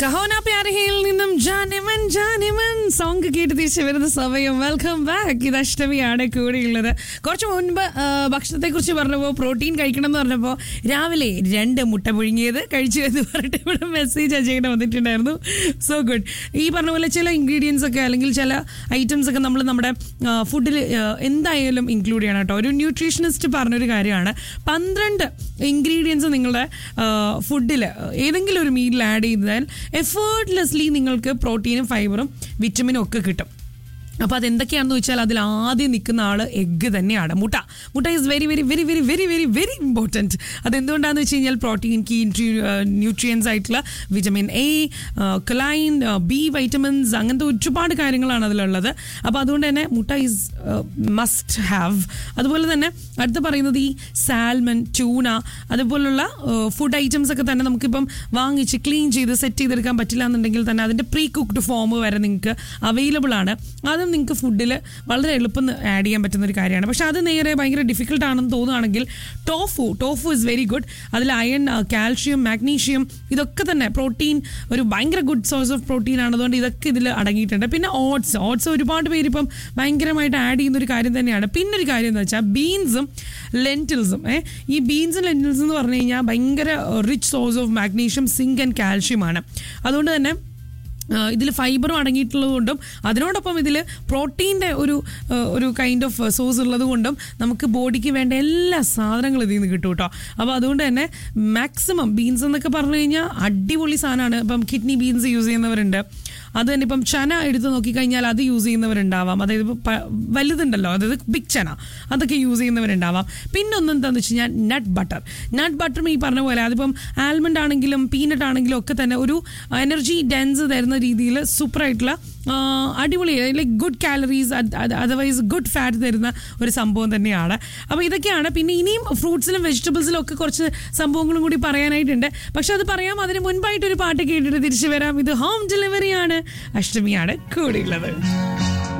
കഹോന പ്യാരഹയിൽ നിന്നും ജാനിമൻ ജാനിമൻ സോങ് കേട്ട് തിരിച്ചു വരുന്ന സമയം വെൽക്കം ബാക്ക് ഇത് അഷ്ടമിയാണ് കൂടെയുള്ളത് കുറച്ച് മുൻപ് ഭക്ഷണത്തെ കുറിച്ച് പറഞ്ഞപ്പോൾ പ്രോട്ടീൻ കഴിക്കണം എന്ന് പറഞ്ഞപ്പോൾ രാവിലെ രണ്ട് മുട്ട പുഴുങ്ങിയത് കഴിച്ചു എന്ന് പറഞ്ഞിട്ട് ഇവിടെ മെസ്സേജ് അജയ്ക്ക് വന്നിട്ടുണ്ടായിരുന്നു സോ ഗുഡ് ഈ പറഞ്ഞ പോലെ ചില ഇൻഗ്രീഡിയൻസ് ഒക്കെ അല്ലെങ്കിൽ ചില ഐറ്റംസ് ഒക്കെ നമ്മൾ നമ്മുടെ ഫുഡിൽ എന്തായാലും ഇൻക്ലൂഡ് ചെയ്യണം കേട്ടോ ഒരു ന്യൂട്രീഷനിസ്റ്റ് പറഞ്ഞൊരു കാര്യമാണ് പന്ത്രണ്ട് ഇൻഗ്രീഡിയൻസ് നിങ്ങളുടെ ഫുഡിൽ ഏതെങ്കിലും ഒരു മീലിൽ ആഡ് ചെയ്താൽ എഫേർട്ട്ലെസ്ലി നിങ്ങൾക്ക് പ്രോട്ടീനും ഫൈബറും വിറ്റമിനും ഒക്കെ കിട്ടും അപ്പോൾ അതെന്തൊക്കെയാണെന്ന് വെച്ചാൽ അതിൽ ആദ്യം നിൽക്കുന്ന ആൾ എഗ്ഗ് തന്നെയാണ് മുട്ട മുട്ട is very very very very very very very important അതെന്തുകൊണ്ടാണെന്ന് വെച്ച് കഴിഞ്ഞാൽ പ്രോട്ടീൻ കീ ന്യൂട്രിയൻസ് ആയിട്ടുള്ള വിറ്റമിൻ എ ക്ലൈൻ ബി വൈറ്റമിൻസ് അങ്ങനത്തെ ഒരുപാട് കാര്യങ്ങളാണ് അതിലുള്ളത് അപ്പോൾ അതുകൊണ്ട് തന്നെ മുട്ട ഈസ് മസ്റ്റ് ഹാവ് അതുപോലെ തന്നെ അടുത്ത് പറയുന്നത് ഈ സാൽമൺ ട്യൂണ അതുപോലുള്ള ഫുഡ് ഐറ്റംസ് ഒക്കെ തന്നെ നമുക്കിപ്പം വാങ്ങിച്ച് ക്ലീൻ ചെയ്ത് സെറ്റ് ചെയ്തെടുക്കാൻ പറ്റില്ല എന്നുണ്ടെങ്കിൽ തന്നെ അതിൻ്റെ പ്രീ കുക്ക്ഡ് ഫോം വരെ നിങ്ങൾക്ക് അവൈലബിൾ ആണ് അതും നിങ്ങൾക്ക് ഫുഡിൽ വളരെ എളുപ്പം ആഡ് ചെയ്യാൻ പറ്റുന്ന ഒരു കാര്യമാണ് പക്ഷെ അത് നേരെ ഭയങ്കര ഡിഫിക്കൽട്ട് ആണെന്ന് തോന്നുകയാണെങ്കിൽ tofu tofu is very good അതിൽ അയൺ കാൽഷ്യം മാഗ്നീഷ്യം ഇതൊക്കെ തന്നെ പ്രോട്ടീൻ ഒരു ഭയങ്കര ഗുഡ് സോഴ്സ് ഓഫ് പ്രോട്ടീൻ ആണ് അതുകൊണ്ട് ഇതൊക്കെ ഇതിൽ അടങ്ങിയിട്ടുണ്ട് പിന്നെ ഓട്സ് ഓട്സ് ഒരുപാട് പേര് ഇപ്പം ഭയങ്കരമായിട്ട് ആഡ് ചെയ്യുന്ന ഒരു കാര്യം തന്നെയാണ് പിന്നെ ഒരു കാര്യം എന്ന് വെച്ചാൽ ബീൻസും ലെൻറ്റിൽസും ഏ ഈ ബീൻസും ലെൻറ്റിൽസും എന്ന് പറഞ്ഞു കഴിഞ്ഞാൽ ഭയങ്കര rich source of magnesium zinc and കാൽഷ്യമാണ് അതുകൊണ്ട് തന്നെ ഇതിൽ ഫൈബറും അടങ്ങിയിട്ടുള്ളത് കൊണ്ടും അതിനോടൊപ്പം ഇതിൽ പ്രോട്ടീൻ്റെ ഒരു ഒരു കൈൻഡ് ഓഫ് സോഴ്സ് ഉള്ളത് കൊണ്ടും നമുക്ക് ബോഡിക്ക് വേണ്ട എല്ലാ സാധനങ്ങളും ഇതിൽ നിന്ന് കിട്ടും കേട്ടോ അപ്പോൾ അതുകൊണ്ട് തന്നെ മാക്സിമം ബീൻസ് എന്നൊക്കെ പറഞ്ഞു കഴിഞ്ഞാൽ അടിപൊളി സാധനമാണ് ഇപ്പം കിഡ്നി ബീൻസ് യൂസ് ചെയ്യുന്നവരുണ്ട് അത് തന്നെ ഇപ്പം ചന എടുത്ത് നോക്കിക്കഴിഞ്ഞാൽ അത് യൂസ് ചെയ്യുന്നവരുണ്ടാവാം അതായത് വലുതുണ്ടല്ലോ അതായത് ബിഗ് ചന അതൊക്കെ യൂസ് ചെയ്യുന്നവരുണ്ടാവാം പിന്നെ ഒന്ന് എന്താണെന്ന് വെച്ച് കഴിഞ്ഞാൽ നട്ട് ബട്ടർ നട്ട് ബട്ടറും ഈ പറഞ്ഞ പോലെ അതിപ്പം ആൽമണ്ട് ആണെങ്കിലും പീനട്ട് ആണെങ്കിലും ഒക്കെ തന്നെ ഒരു എനർജി ഡെൻസ് തരുന്ന രീതിയിൽ സൂപ്പറായിട്ടുള്ള അടിപൊളി like good calories otherwise good fat തരുന്ന ഒരു സംഭവം തന്നെയാണ് അപ്പോൾ ഇതൊക്കെയാണ് പിന്നെ ഇനിയും ഫ്രൂട്ട്സിലും വെജിറ്റബിൾസിലും ഒക്കെ കുറച്ച് സംഭവങ്ങളും കൂടി പറയാനായിട്ടുണ്ട് പക്ഷെ അത് പറയാം അതിന് മുൻപായിട്ട് ഒരു പാട്ട് കേട്ടിട്ട് തിരിച്ചു വരാം ഇത് ഹോം ഡെലിവറിയാണ് അഷ്ടമിയാണ് കൂടെയുള്ളത്